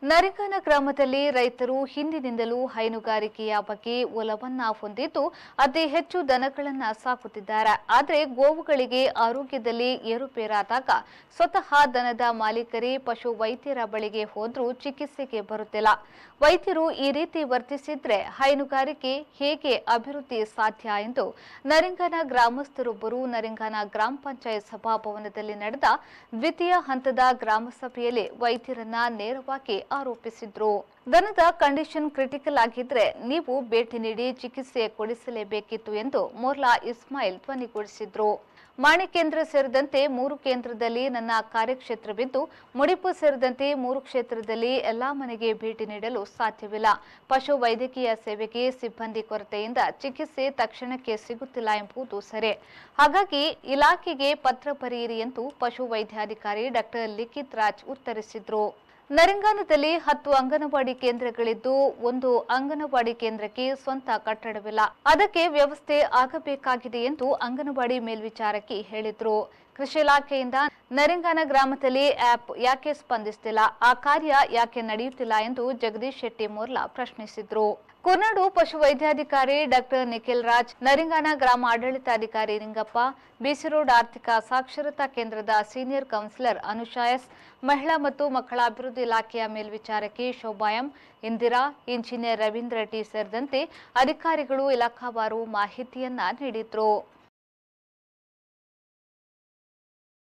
ನರಿಗಾನ ಗ್ರಾಮದಲ್ಲಿ ರೈತರು ಹಿಂದಿನಿಂದಲೂ ಹೈನುಗಾರಿಕೆಯ ಬಗ್ಗೆ ಒಲವನ್ನ ಹೊಂದಿದ್ದು ಅತಿ ಹೆಚ್ಚು ದನಗಳನ್ನ ಸಾಕುತ್ತಿದ್ದಾರೆ ಆದರೆ ಗೋವುಗಳಿಗೆ ಆರೋಗ್ಯದಲ್ಲಿ ಏರುಪೇರಾದಾಗ ಸ್ವತಃ ದನದ ಮಾಲೀಕರೇ ಪಶು ವೈದ್ಯರ ಬಳಿಗೆ ಹೋದ್ರೂ ಚಿಕಿತ್ಸೆಗೆ ಬರುತ್ತಿಲ್ಲ ವೈದ್ಯರು ಈ ರೀತಿ ವರ್ತಿಸಿದ್ರೆ ಹೈನುಗಾರಿಕೆ ಹೇಗೆ ಅಭಿವೃದ್ಧಿ ಸಾಧ್ಯ ಎಂದು ನರಿಂಗನ ಗ್ರಾಮಸ್ಥರೊಬ್ಬರು ನರಿಂಗನ ಗ್ರಾಮ ಪಂಚಾಯತ್ ಸಭಾಭವನದಲ್ಲಿ ನಡೆದ ದ್ವಿತೀಯ ಹಂತದ ಗ್ರಾಮ ಸಭೆಯಲ್ಲಿ ವೈದ್ಯರನ್ನ ನೇರವಾಗಿ ಆರೋಪಿಸಿದ್ರು ದನದ ಕಂಡೀಷನ್ ಕ್ರಿಟಿಕಲ್ ಆಗಿದ್ರೆ ನೀವು ಭೇಟಿ ನೀಡಿ ಚಿಕಿತ್ಸೆ ಕೊಡಿಸಲೇಬೇಕಿತ್ತು ಎಂದು ಮೋರ್ಲಾ ಇಸ್ಮಾಯಿಲ್ ಧ್ವನಿಗೂಡಿಸಿದ್ರು ಮಾಣಿ ಕೇಂದ್ರ ಸೇರಿದಂತೆ ಮೂರು ಕೇಂದ್ರದಲ್ಲಿ ನನ್ನ ಕಾರ್ಯಕ್ಷೇತ್ರವಿದ್ದು ಮುಡಿಪು ಸೇರಿದಂತೆ ಮೂರು ಕ್ಷೇತ್ರದಲ್ಲಿ ಎಲ್ಲಾ ಮನೆಗೆ ಭೇಟಿ ನೀಡಲು ಸಾಧ್ಯವಿಲ್ಲ ಪಶು ವೈದ್ಯಕೀಯ ಸೇವೆಗೆ ಸಿಬ್ಬಂದಿ ಕೊರತೆಯಿಂದ ಚಿಕಿತ್ಸೆ ತಕ್ಷಣಕ್ಕೆ ಸಿಗುತ್ತಿಲ್ಲ ಎಂಬುದು ಸರಿ ಹಾಗಾಗಿ ಇಲಾಖೆಗೆ ಪತ್ರ ಬರೆಯಿರಿ ಎಂದು ಪಶು ವೈದ್ಯಾಧಿಕಾರಿ ಡಾಕ್ಟರ್ ಲಿಖಿತ್ ರಾಜ್ ಉತ್ತರಿಸಿದ್ರು ನರಿಂಗಾನದಲ್ಲಿ ಹತ್ತು ಅಂಗನವಾಡಿ ಕೇಂದ್ರಗಳಿದ್ದು ಒಂದು ಅಂಗನವಾಡಿ ಕೇಂದ್ರಕ್ಕೆ ಸ್ವಂತ ಕಟ್ಟಡವಿಲ್ಲ ಅದಕ್ಕೆ ವ್ಯವಸ್ಥೆ ಆಗಬೇಕಾಗಿದೆ ಎಂದು ಅಂಗನವಾಡಿ ಮೇಲ್ವಿಚಾರಕಿ ಹೇಳಿದ್ರು ಕೃಷಿ ಇಲಾಖೆಯಿಂದ ನರಿಂಗಾನ ಗ್ರಾಮದಲ್ಲಿ ಆಪ್ ಯಾಕೆ ಸ್ಪಂದಿಸುತ್ತಿಲ್ಲ ಆ ಕಾರ್ಯ ಯಾಕೆ ನಡೆಯುತ್ತಿಲ್ಲ ಎಂದು ಜಗದೀಶ್ ಶೆಟ್ಟಿ ಮೋರ್ಲಾ ಪ್ರಶ್ನಿಸಿದ್ರು ಕುರ್ನಾಡು ಪಶುವೈದ್ಯಾಧಿಕಾರಿ ಡಾಕ್ಟರ್ ನಿಖಿಲ್ ರಾಜ್ ನರಿಂಗಾನ ಗ್ರಾಮ ಆಡಳಿತಾಧಿಕಾರಿ ನಿಂಗಪ್ಪ ಬಿಸಿರೋಡ್ ಆರ್ಥಿಕ ಸಾಕ್ಷರತಾ ಕೇಂದ್ರದ ಸೀನಿಯರ್ ಕೌನ್ಸಿಲರ್ ಅನುಷಾ ಎಸ್ ಮಹಿಳಾ ಮತ್ತು ಮಕ್ಕಳ ಅಭಿವೃದ್ಧಿ ಇಲಾಖೆಯ ಮೇಲ್ವಿಚಾರಕಿ ಶೋಭಾಯಂ ಇಂದಿರಾ ಇಂಜಿನಿಯರ್ ರವೀಂದ್ರ ಟಿ ಸೇರಿದಂತೆ ಅಧಿಕಾರಿಗಳು ಇಲಾಖಾವಾರು ಮಾಹಿತಿಯನ್ನ ನೀಡಿದ್ರು